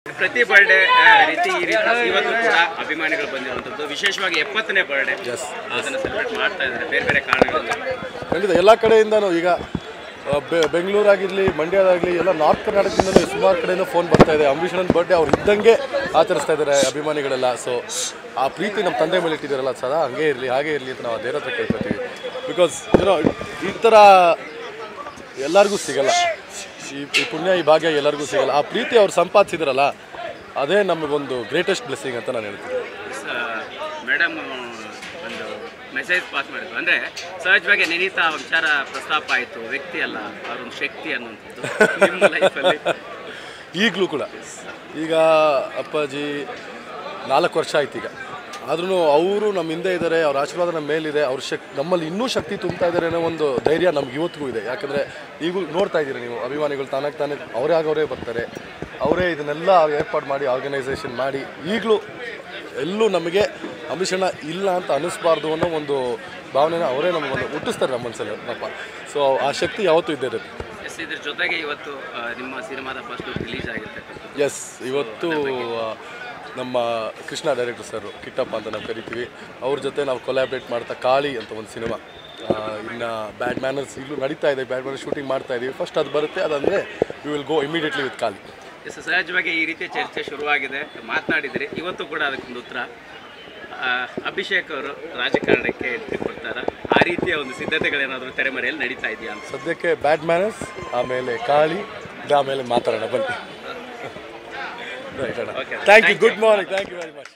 ಪ್ರತಿ ಬರ್ಡೇ ರೀತಿ ಈ ರೀತಿ ಇವತ್ತು ಕೂಡ ಅಭಿಮಾನಿಗಳು ಬಂದಿರುವಂಥದ್ದು ವಿಶೇಷವಾಗಿ ಎಪ್ಪತ್ತನೇ ಬರ್ಡೇ Yes. ಅದನ್ನು ಸೆಲೆಬ್ರೇಟ್ ಮಾಡ್ತಾ ಇದ್ದಾರೆ ಬೇರೆ ಬೇರೆ ಕಾರಣಗಳಿಂದ ಖಂಡಿತ ಎಲ್ಲ ಕಡೆಯಿಂದನೂ ಈಗ ಆ, ಬೆ- ಬೆಂಗಳೂರಾಗಿರಲಿ ಮಂಡ್ಯದಾಗಲಿ ಎಲ್ಲ ನಾರ್ತ್ ಕರ್ನಾಟಕದಿಂದಲೂ ಸುಮಾರು ಕಡೆಯಿಂದ ಫೋನ್ ಬರ್ತಾ ಇದೆ ಅಂಬರೀಷನ್ ಬರ್ಡೇ ಅವ್ರು ಇದ್ದಂಗೆ ಆಚರಿಸ್ತಾ ಇದ್ದಾರೆ ಅಭಿಮಾನಿಗಳೆಲ್ಲ ಸೊ ಆ ಪ್ರೀತಿ ನಮ್ಮ ತಂದೆ ಮೇಲೆ ಇಟ್ಟಿದ್ದಾರಲ್ಲ ಸದಾ ಹಂಗೆ ಇರಲಿ ಹಾಗೆ ಇರಲಿ ಅಂತ ನಾವು ದೇವ್ರ ಹತ್ರ ಕೇಳ್ಕೊತೀವಿ ಬಿಕಾಸ್ ಏನೋ ಈ ಥರ ಎಲ್ಲರಿಗೂ ಸಿಗಲ್ಲ ಈ ಈ ಪುಣ್ಯ ಈ ಭಾಗ್ಯ ಎಲ್ಲರಿಗೂ ಸಿಗಲ್ಲ ಆ ಪ್ರೀತಿ ಅವ್ರು ಸಂಪಾದಿಸಿದ್ರಲ್ಲ ಅದೇ ನಮಗೊಂದು ಗ್ರೇಟೆಸ್ಟ್ ಬ್ಲೆಸ್ಸಿಂಗ್ ಅಂತ ನಾನು ಹೇಳ್ತೀನಿ ಮೇಡಮ್ ಒಂದು ಮೆಸೇಜ್ ಪಾಸ್ ಮಾಡಿದ್ರು ಅಂದರೆ ಸಹಜವಾಗಿ ನೆನೀತಾ ವಿಚಾರ ಪ್ರಸ್ತಾಪ ಆಯಿತು ವ್ಯಕ್ತಿ ಅಲ್ಲ ಅವರೊಂದು ಶಕ್ತಿ ಅನ್ನುವಂಥದ್ದು ನಿಮ್ಮ ಲೈಫಲ್ಲಿ ಈಗಲೂ ಕೂಡ ಈಗ ಅಪ್ಪಾಜಿ ನಾಲ್ಕು ವರ್ಷ ಆಯ್ತು ಈಗ ಆದ್ರೂ ಅವರು ನಮ್ಮ ಹಿಂದೆ ಇದ್ದಾರೆ ಅವ್ರ ಆಶೀರ್ವಾದ ನಮ್ಮ ಮೇಲಿದೆ ಅವ್ರ ಶಕ್ ನಮ್ಮಲ್ಲಿ ಇನ್ನೂ ಶಕ್ತಿ ತುಂಬ್ತಾ ಇದ್ದಾರೆ ಅನ್ನೋ ಒಂದು ಧೈರ್ಯ ನಮ್ಗೆ ಇವತ್ತಿಗೂ ಇದೆ ಯಾಕಂದರೆ ಈಗೂ ನೋಡ್ತಾ ಇದ್ದೀರಿ ನೀವು ಅಭಿಮಾನಿಗಳು ತಾನಾಗಿ ತಾನೇ ಅವರೇ ಆಗವರೇ ಬರ್ತಾರೆ ಅವರೇ ಇದನ್ನೆಲ್ಲ ಏರ್ಪಾಡು ಮಾಡಿ ಆರ್ಗನೈಸೇಷನ್ ಮಾಡಿ ಈಗಲೂ ಎಲ್ಲೂ ನಮಗೆ ಅಂಬರೀಷಣ್ಣ ಇಲ್ಲ ಅಂತ ಅನ್ನಿಸ್ಬಾರ್ದು ಅನ್ನೋ ಒಂದು ಭಾವನೆನ ಅವರೇ ನಮಗೊಂದು ಹುಟ್ಟಿಸ್ತಾರೆ ನಮ್ಮ ಮನಸ್ಸಲ್ಲಿ ಪಾಪ ಸೊ ಆ ಶಕ್ತಿ ಯಾವತ್ತೂ ಇದ್ದೇ ಇರುತ್ತೆ ಎಸ್ ಇದ್ರ ಜೊತೆಗೆ ಇವತ್ತು ಆ, ನಿಮ್ಮ ಸಿನಿಮಾದ ಫಸ್ಟ್ ರಿಲೀಸ್ ಆಗಿರ್ತಕ್ಕಂಥದ್ದು ಎಸ್ ಇವತ್ತು ಆ, ನಮ್ಮ ಕೃಷ್ಣ ಡೈರೆಕ್ಟರ್ ಸರ್ ಕಿಟ್ಟಪ್ಪ ಅಂತ ನಾವು ಕರಿತೀವಿ ಅವ್ರ ಜೊತೆ ನಾವು ಕೊಲಾಬ್ರೇಟ್ ಮಾಡ್ತಾ ಕಾಳಿ ಅಂತ ಒಂದು ಸಿನಿಮಾ ಇನ್ನು ಬ್ಯಾಡ್ ಮ್ಯಾನರ್ಸ್ ಇಲ್ಲೂ ನಡೀತಾ ಇದೆ ಬ್ಯಾಡ್ ಮ್ಯಾನರ್ಸ್ ಶೂಟಿಂಗ್ ಮಾಡ್ತಾ ಇದೀವಿ ಫಸ್ಟ್ ಅದು ಬರುತ್ತೆ ಅದಂದರೆ we will go immediately with Kali yes ಸಹಜವಾಗಿ ಈ ರೀತಿಯ ಚರ್ಚೆ ಶುರುವಾಗಿದೆ ಮಾತನಾಡಿದರೆ ಇವತ್ತು ಕೂಡ ಅದಕ್ಕೊಂದು ಉತ್ತರ ಆ, ಅಭಿಷೇಕ್ ಅವರು ರಾಜಕಾರಣಕ್ಕೆ ಎಂಟ್ರಿ ಕೊಡ್ತಾರ ಆ ರೀತಿಯ ಒಂದು ಸಿದ್ಧತೆಗಳೇನಾದರೂ ತೆರೆಮರೆಯಲ್ಲಿ ನಡೀತಾ ಇದೆಯಾ ಅಂತ ಸದ್ಯಕ್ಕೆ ಬ್ಯಾಡ್ ಮ್ಯಾನರ್ಸ್ ಆಮೇಲೆ ಕಾಳಿ ಆಮೇಲೆ ಮಾತಾಡೋಣ ಬನ್ನಿ ರೈಟ್ ಅಣ್ಣ Okay. Thank you good morning thank you very much